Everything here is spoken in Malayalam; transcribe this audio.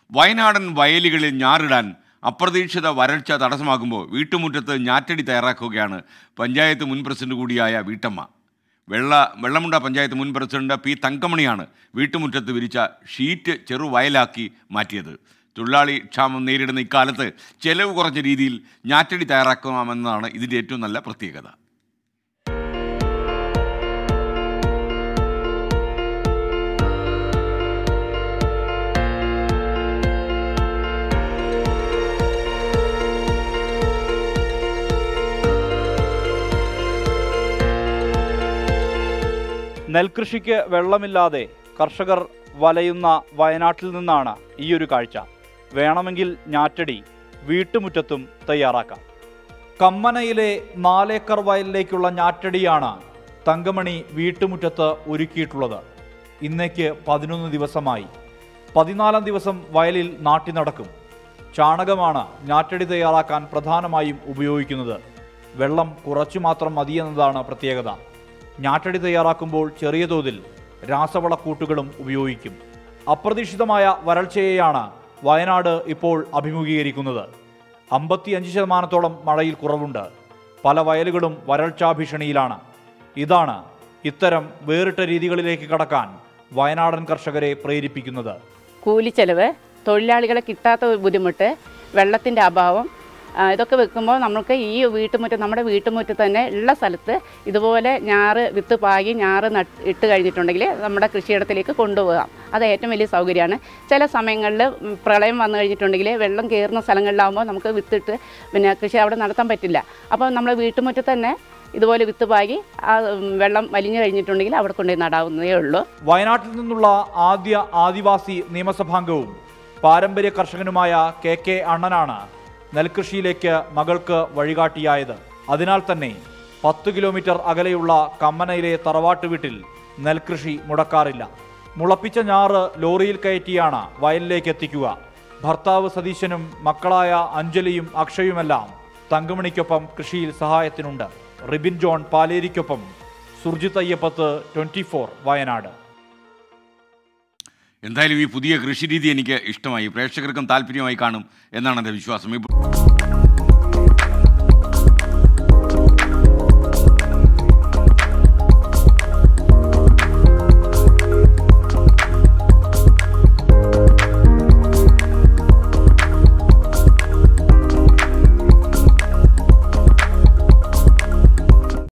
വയനാടൻ വയലുകളിൽ ഞാറിടാൻ അപ്രതീക്ഷിത വരൾച്ച തടസ്സമാകുമ്പോൾ വീട്ടുമുറ്റത്ത് ഞാറ്റടി തയ്യാറാക്കുകയാണ് പഞ്ചായത്ത് മുൻ പ്രസിഡന്റ് കൂടിയായ വീട്ടമ്മ വെള്ള വെള്ളമുണ്ട പഞ്ചായത്ത് മുൻ പ്രസിഡന്റ് പി തങ്കമണിയാണ് വീട്ടുമുറ്റത്ത് വിരിച്ച ഷീറ്റ് ചെറുവയലാക്കി മാറ്റിയത് തൊഴിലാളി ക്ഷാമം നേരിടുന്ന ഇക്കാലത്ത് ചെലവ് കുറഞ്ഞ രീതിയിൽ ഞാറ്റടി തയ്യാറാക്കാമെന്നതാണ് ഇതിൻ്റെ ഏറ്റവും നല്ല പ്രത്യേകത നെൽകൃഷിക്ക് വെള്ളമില്ലാതെ കർഷകർ വലയുന്ന വയനാട്ടിൽ നിന്നാണ് ഈ ഒരു കാഴ്ച വേണമെങ്കിൽ ഞാറ്റടി വീട്ടുമുറ്റത്തും തയ്യാറാക്കാം കമ്മനയിലെ നാലേക്കർ വയലിലേക്കുള്ള ഞാറ്റടിയാണ് തങ്കമണി വീട്ടുമുറ്റത്ത് ഒരുക്കിയിട്ടുള്ളത് ഇന്നേക്ക് പതിനൊന്ന് ദിവസമായി പതിനാലാം ദിവസം വയലിൽ നാട്ടി നടക്കും ചാണകമാണ് ഞാറ്റടി തയ്യാറാക്കാൻ പ്രധാനമായും ഉപയോഗിക്കുന്നത് വെള്ളം കുറച്ചു മാത്രം മതിയെന്നതാണ് പ്രത്യേകത ഞാറ്റടി തയ്യാറാക്കുമ്പോൾ ചെറിയ തോതിൽ രാസവളക്കൂട്ടുകളും ഉപയോഗിക്കും അപ്രതീക്ഷിതമായ വരൾച്ചയെയാണ് വയനാട് ഇപ്പോൾ അഭിമുഖീകരിക്കുന്നത് അമ്പത്തിയഞ്ച് ശതമാനത്തോളം മഴയിൽ കുറവുണ്ട് പല വയലുകളും വരൾച്ചാ ഭീഷണിയിലാണ് ഇതാണ് ഇത്തരം വേറിട്ട രീതികളിലേക്ക് കടക്കാൻ വയനാടൻ കർഷകരെ പ്രേരിപ്പിക്കുന്നത് കൂലിച്ചെലവ് തൊഴിലാളികളെ കിട്ടാത്ത ഒരു ബുദ്ധിമുട്ട് വെള്ളത്തിൻ്റെ അഭാവം ആ, ഇതൊക്കെ വെക്കുമ്പോൾ നമുക്ക് ഈ വീട്ടുമുറ്റം നമ്മുടെ വീട്ടുമുറ്റത്ത് തന്നെ ഉള്ള സ്ഥലത്ത് ഇതുപോലെ ഞാറ് വിത്ത് പാകി ഞാറ് നട്ട് ഇട്ട് കഴിഞ്ഞിട്ടുണ്ടെങ്കിൽ നമ്മുടെ കൃഷിയിടത്തിലേക്ക് കൊണ്ടുപോകാം അത് ഏറ്റവും വലിയ സൗകര്യമാണ് ചില സമയങ്ങളിൽ ഉം, പ്രളയം വന്നു കഴിഞ്ഞിട്ടുണ്ടെങ്കിൽ വെള്ളം കയറുന്ന സ്ഥലങ്ങളിലാകുമ്പോൾ നമുക്ക് വിത്തിട്ട് പിന്നെ കൃഷി അവിടെ നടത്താൻ പറ്റില്ല അപ്പോൾ നമ്മൾ വീട്ടുമുറ്റത്ത് തന്നെ ഇതുപോലെ വിത്ത് പാകി ആ ഉം, വെള്ളം വലിഞ്ഞു കഴിഞ്ഞിട്ടുണ്ടെങ്കിൽ അവിടെ കൊണ്ടുപോയി നടാവുന്നതേ ഉള്ളൂ വയനാട്ടിൽ നിന്നുള്ള ആദ്യ ആദിവാസി നിയമസഭാംഗവും പാരമ്പര്യ കർഷകനുമായ കെ കെ അണ്ണനാണ് നെൽകൃഷിയിലേക്ക് മകൾക്ക് വഴികാട്ടിയായത് അതിനാൽ തന്നെ പത്ത് കിലോമീറ്റർ അകലെയുള്ള കമ്മനയിലെ തറവാട്ട് വീട്ടിൽ നെൽകൃഷി മുടക്കാറില്ല മുളപ്പിച്ച ഞാറ് ലോറിയിൽ കയറ്റിയാണ് വയലിലേക്ക് എത്തിക്കുക ഭർത്താവ് സതീശനും മക്കളായ അഞ്ജലിയും അക്ഷയുമെല്ലാം തങ്കമണിക്കൊപ്പം കൃഷിയിൽ സഹായത്തിനുണ്ട് റിബിൻ ജോൺ പാലേരിക്കൊപ്പം സുർജിത് അയ്യപ്പത്ത് ട്വന്റി വയനാട് എന്തായാലും ഈ പുതിയ കൃഷിരീതി എനിക്ക് ഇഷ്ടമായി പ്രേക്ഷകർക്കും താല്പര്യമായി കാണും എന്നാണ് എൻ്റെ വിശ്വാസം ഇപ്പോൾ